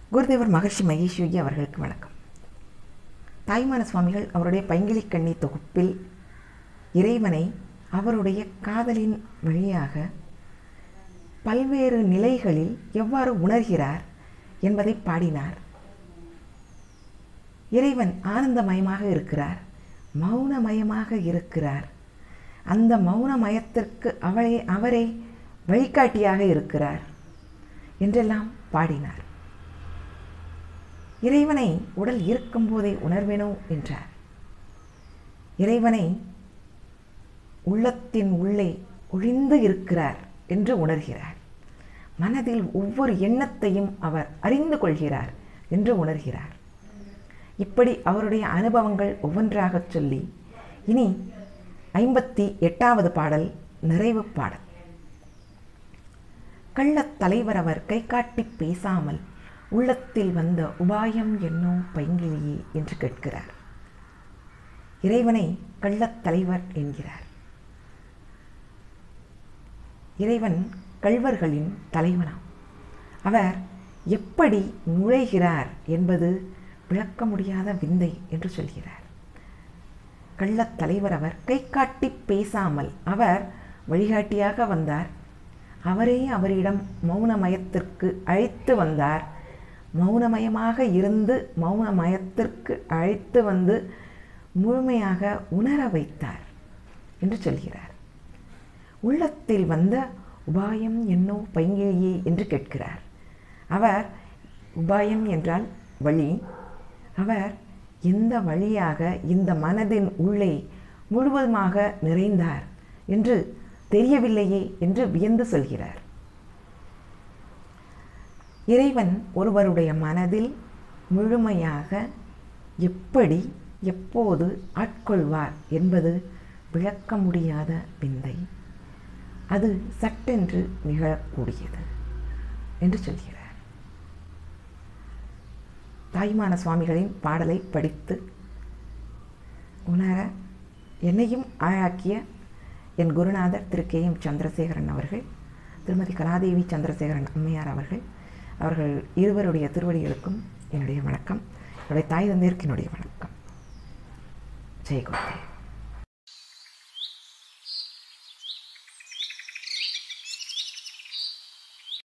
குருதேவர் மகர்ஷி மகேஷ் யோகி அவர்களுக்கு வணக்கம் தாய்மான சுவாமிகள் அவருடைய பைங்கிலி கண்ணி தொகுப்பில் இறைவனை அவருடைய காதலின் வழியாக பல்வேறு நிலைகளில் எவ்வாறு உணர்கிறார் என்பதை பாடினார் இறைவன் ஆனந்தமயமாக இருக்கிறார் மௌனமயமாக இருக்கிறார் அந்த மௌனமயத்திற்கு அவளை அவரை வழிகாட்டியாக இருக்கிறார் என்றெல்லாம் பாடினார் இறைவனை உடல் இருக்கும்போதே உணர்வேனோ என்றார் இறைவனை உள்ளத்தின் உள்ளே ஒழிந்து இருக்கிறார் என்று உணர்கிறார் மனதில் ஒவ்வொரு எண்ணத்தையும் அவர் அறிந்து கொள்கிறார் என்று உணர்கிறார் இப்படி அவருடைய அனுபவங்கள் ஒவ்வொன்றாகச் சொல்லி இனி ஐம்பத்தி எட்டாவது பாடல் நிறைவு பாடல் கள்ளத் தலைவர் அவர் கை காட்டி பேசாமல் உள்ளத்தில் வந்த உபாயம் என்னோ பைங்கிலியே என்று கேட்கிறார் இறைவனை கள்ளத் தலைவர் என்கிறார் இறைவன் கள்வர்களின் தலைவனாம் அவர் எப்படி நுழைகிறார் என்பது விளக்க முடியாத விந்தை என்று சொல்கிறார் கள்ளத் தலைவர் அவர் கை காட்டி பேசாமல் அவர் வழிகாட்டியாக வந்தார் அவரே அவரிடம் மௌனமயத்திற்கு அழைத்து வந்தார் மௌனமயமாக இருந்து மௌனமயத்திற்கு அழைத்து வந்து முழுமையாக உணர வைத்தார் என்று சொல்கிறார் உள்ளத்தில் வந்த உபாயம் என்னோ பைங்கிழியே என்று கேட்கிறார் அவர் உபாயம் என்றால் வழி அவர் எந்த வழியாக இந்த மனதின் உள்ளே முழுவதுமாக நிறைந்தார் என்று தெரியவில்லையே என்று வியந்து சொல்கிறார் இறைவன் ஒருவருடைய மனதில் முழுமையாக எப்படி எப்போது ஆட்கொள்வார் என்பது விளக்க முடியாத விந்தை அது சட்டென்று நிகழக்கூடியது என்று சொல்கிறார் தாய்மான சுவாமிகளின் பாடலை படித்து உணர என்னையும் ஆளாக்கிய என் குருநாதர் திரு கே எம் சந்திரசேகரன் அவர்கள் திருமதி கலாதேவி சந்திரசேகரன் அம்மையார் அவர்கள் அவர்கள் இருவருடைய திருவடிகளுக்கும் என்னுடைய வணக்கம் என்னுடைய தாய் தந்தையருக்கு என்னுடைய வணக்கம் ஜெயகுருதேவ்